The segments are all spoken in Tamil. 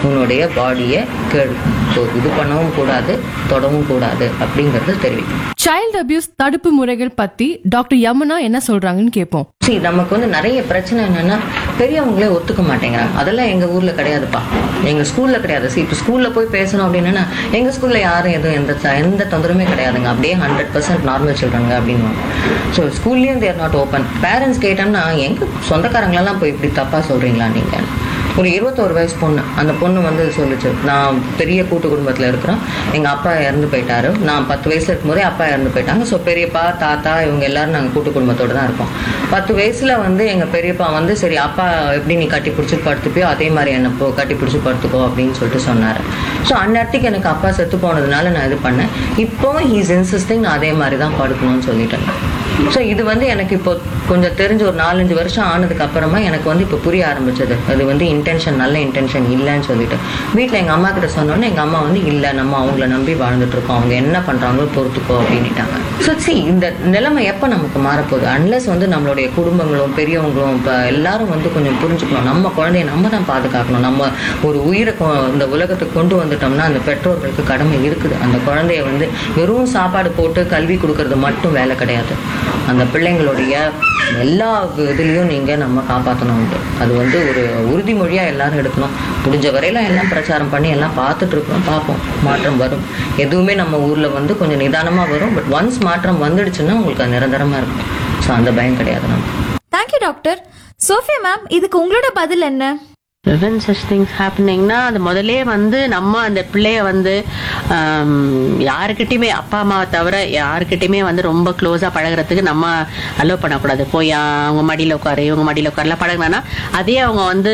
உன்னுடைய பாடியை இது பண்ணவும் கூடாது தொடவும் கூடாது அப்படிங்கறது தெரிவிக்கும் சைல்டு அபியூஸ் தடுப்பு முறைகள் பத்தி டாக்டர் யமுனா என்ன சொல்றாங்கன்னு கேட்போம் சரி நமக்கு வந்து நிறைய பிரச்சனை என்னன்னா பெரியவங்களே ஒத்துக்க மாட்டேங்கிறாங்க அதெல்லாம் எங்க ஊர்ல கிடையாதுப்பா எங்க ஸ்கூல்ல கிடையாது சரி இப்போ ஸ்கூல்ல போய் பேசணும் அப்படின்னா எங்க ஸ்கூல்ல யாரும் எதுவும் எந்த த- எந்த தொந்தரவுமே கிடையாதுங்க அப்படியே ஹண்ட்ரட் பர்சன்ட் நார்மல் சில்ட்ரனுங்க அப்படின்னு ஸோ ஸ்கூல்லையும் தேர் நாட் ஓப்பன் பேரண்ட்ஸ் கேட்டோம்னா எங்க சொந்தக்காரங்களெல்லாம் போய் இப்படி தப்பா சொல்றீங்களா நீங்க ஒரு இருபத்தோரு வயசு பொண்ணு அந்த பொண்ணு வந்து சொல்லுச்சு நான் பெரிய கூட்டு குடும்பத்தில் இருக்கிறேன் எங்கள் அப்பா இறந்து போயிட்டாரு நான் பத்து வயசுல இருக்கும்போதே அப்பா இறந்து போயிட்டாங்க ஸோ பெரியப்பா தாத்தா இவங்க எல்லாரும் நாங்கள் கூட்டு குடும்பத்தோட தான் இருக்கோம் பத்து வயசுல வந்து எங்கள் பெரியப்பா வந்து சரி அப்பா எப்படி நீ கட்டி பிடிச்சி படுத்துப்பியோ அதே மாதிரி என்ன போ கட்டி பிடிச்சி படுத்துக்கோ அப்படின்னு சொல்லிட்டு சொன்னார் ஸோ அந்நேரத்துக்கு எனக்கு அப்பா செத்து போனதுனால நான் இது பண்ணேன் இப்போ ஹீஸ் இன்சிஸ்டிங் நான் அதே மாதிரி தான் படுக்கணும்னு சொல்லிட்டேன் ஸோ இது வந்து எனக்கு இப்போ கொஞ்சம் தெரிஞ்ச ஒரு நாலஞ்சு வருஷம் ஆனதுக்கு அப்புறமா எனக்கு வந்து இப்போ புரிய ஆரம்பிச்சது அது வந்து இன்டென்ஷன் நல்ல இன்டென்ஷன் இல்லைன்னு சொல்லிட்டு வீட்டில் எங்கள் அம்மா கிட்ட சொன்னோன்னே எங்கள் அம்மா வந்து இல்லை நம்ம அவங்கள நம்பி வாழ்ந்துட்டு இருக்கோம் அவங்க என்ன பண்ணுறாங்களோ பொறுத்துக்கோ அப்படின்னுட்டாங்க ஸோ சி இந்த நிலைமை எப்போ நமக்கு மாறப்போகுது அன்லெஸ் வந்து நம்மளுடைய குடும்பங்களும் பெரியவங்களும் இப்போ எல்லாரும் வந்து கொஞ்சம் புரிஞ்சுக்கணும் நம்ம குழந்தைய நம்ம தான் பாதுகாக்கணும் நம்ம ஒரு உயிரை கொ- இந்த உலகத்துக்கு கொண்டு வந்துட்டோம்னா அந்த பெற்றோர்களுக்கு கடமை இருக்குது அந்த குழந்தைய வந்து வெறும் சாப்பாடு போட்டு கல்வி கொடுக்கறது மட்டும் வேலை கிடையாது அந்த பிள்ளைங்களுடைய எல்லா இதுலேயும் நீங்கள் நம்ம காப்பாற்றணும் உண்டு அது வந்து ஒரு உறுதிமொழியாக எல்லாரும் எடுக்கணும் முடிஞ்ச வரையில எல்லாம் பிரச்சாரம் பண்ணி எல்லாம் பார்த்துட்டு இருக்கோம் பார்ப்போம் மாற்றம் வரும் எதுவுமே நம்ம ஊரில் வந்து கொஞ்சம் நிதானமாக வரும் பட் ஒன்ஸ் மாற்றம் வந்துடுச்சுன்னா உங்களுக்கு அது நிரந்தரமாக இருக்கும் ஸோ அந்த பயம் கிடையாது நமக்கு தேங்க்யூ டாக்டர் சோஃபியா மேம் இதுக்கு உங்களோட பதில் என்ன ப்ரிவென்ட் சச் திங்ஸ் ஹேப்பனிங்னா அது முதலே வந்து நம்ம அந்த பிள்ளைய வந்து ஆம், யாருக்கிட்டயுமே அப்பா அம்மாவை தவிர யாருக்கிட்டயுமே வந்து ரொம்ப க்ளோஸாக பழகுறதுக்கு நம்ம அலோவ் பண்ணக்கூடாது போய் அவங்க மடியில் உட்காரு இவங்க மடியில் உட்காருலாம் பழகுனா அதே அவங்க வந்து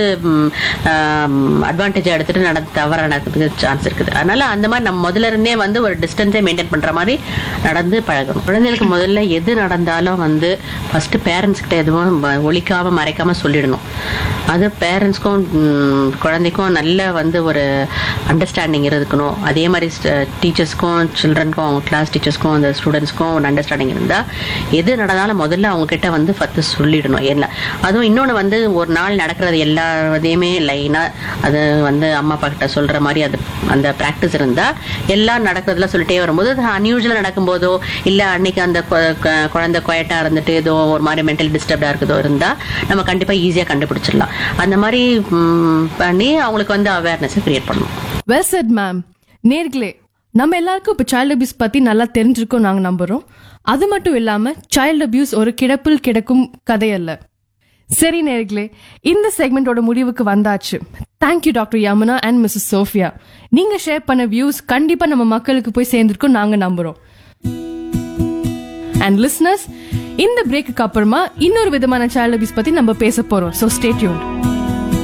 அட்வான்டேஜ் எடுத்துட்டு நடந்து தவற நடக்கிறதுக்கு சான்ஸ் இருக்குது அதனால அந்த மாதிரி நம்ம முதல்ல இருந்தே வந்து ஒரு டிஸ்டன்ஸே மெயின்டைன் பண்ற மாதிரி நடந்து பழகணும் குழந்தைகளுக்கு முதல்ல எது நடந்தாலும் வந்து ஃபர்ஸ்ட் பேரண்ட்ஸ் கிட்ட எதுவும் வ- ஒளிக்காம மறைக்காம சொல்லிடணும் அது பேரண்ட்ஸ்க்கும் குழந்தைக்கும் நல்ல வந்து ஒரு அண்டர்ஸ்டாண்டிங் இருக்கணும் அதே மாதிரி டீச்சர்ஸ்க்கும் சில்ட்ரனுக்கும் அவங்க கிளாஸ் டீச்சர்ஸ்க்கும் அந்த ஸ்டூடெண்ட்ஸ்க்கும் ஒரு அண்டர்ஸ்டாண்டிங் இருந்தா எது நடந்தாலும் முதல்ல அவங்க கிட்ட வந்து ஃபர்ஸ்ட் சொல்லிடணும் என்ன அதுவும் இன்னொன்று வந்து ஒரு நாள் நடக்கிறது எல்லாத்தையுமே லைனா அது வந்து அம்மா அப்பா கிட்ட சொல்ற மாதிரி அது அந்த ப்ராக்டிஸ் இருந்தா எல்லாம் நடக்கிறதுல சொல்லிட்டே வரும்போது அது அன்யூஜுவலாக நடக்கும்போதோ இல்ல அன்னைக்கு அந்த கொ- க- குழந்தை குவைட்டா இருந்துட்டு ஏதோ ஒரு மாதிரி மென்டல் டிஸ்டர்ப்டா இருக்குதோ இருந்தா நம்ம கண்டிப்பா ஈஸியா கண்டுபிடிச்சிடலாம் அந்த மாதிரி ம், பண்ணி அவங்களுக்கு வந்து அவேர்னஸ் கிரியேட் பண்ணணும் வெல் செட் மேம் நேர்களே நம்ம எல்லாருக்கும் இப்போ சைல்டு அபியூஸ் பத்தி நல்லா தெரிஞ்சிருக்கோம் நாங்க நம்புறோம் அது மட்டும் இல்லாம சைல்டு அபியூஸ் ஒரு கிடப்பில் கிடக்கும் கதை அல்ல சரி நேர்களே இந்த செக்மெண்டோட முடிவுக்கு வந்தாச்சு thank you doctor Yamuna and Mrs Sophia நீங்க ஷேர் பண்ண வியூஸ் கண்டிப்பா நம்ம மக்களுக்கு போய் சேர்ந்திருக்கோம் நாங்க நம்புறோம் அண்ட் லிஸ்னஸ் இந்த பிரேக்குக்கு அப்புறமா இன்னொரு விதமான சைல்டு அபியூஸ் பத்தி நம்ம பேச போறோம் ஸோ ஸ்டே டியூன்